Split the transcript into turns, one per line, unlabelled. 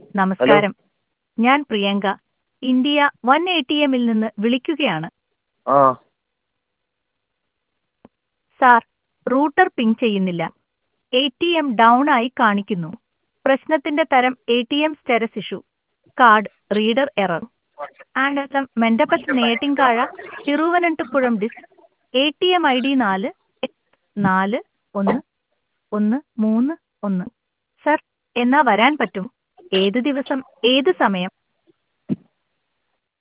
നമസ്കാരം ഞാൻ Priyanka India one A T എമ്മിൽ നിന്ന് വിളിക്കുകയാണ്
ആ
സാർ റൂട്ടർ പിങ് ചെയ്യുന്നില്ല എ ടി എം ഡൗൺ ആയി കാണിക്കുന്നു പ്രശ്നത്തിന്റെ തരം A T M status issue card reader error ആൻഡസം മെൻഡപ്പത്ത് നേട്ടിങ്കാഴ തിരുവനന്തപുരം ഡിസ് A T M I D നാല് നാല് ഒന്ന് ഒന്ന് മൂന്ന് ഒന്ന് സർ എന്നാ വരാൻ പറ്റും ഏത് ദിവസം ഏത് സമയം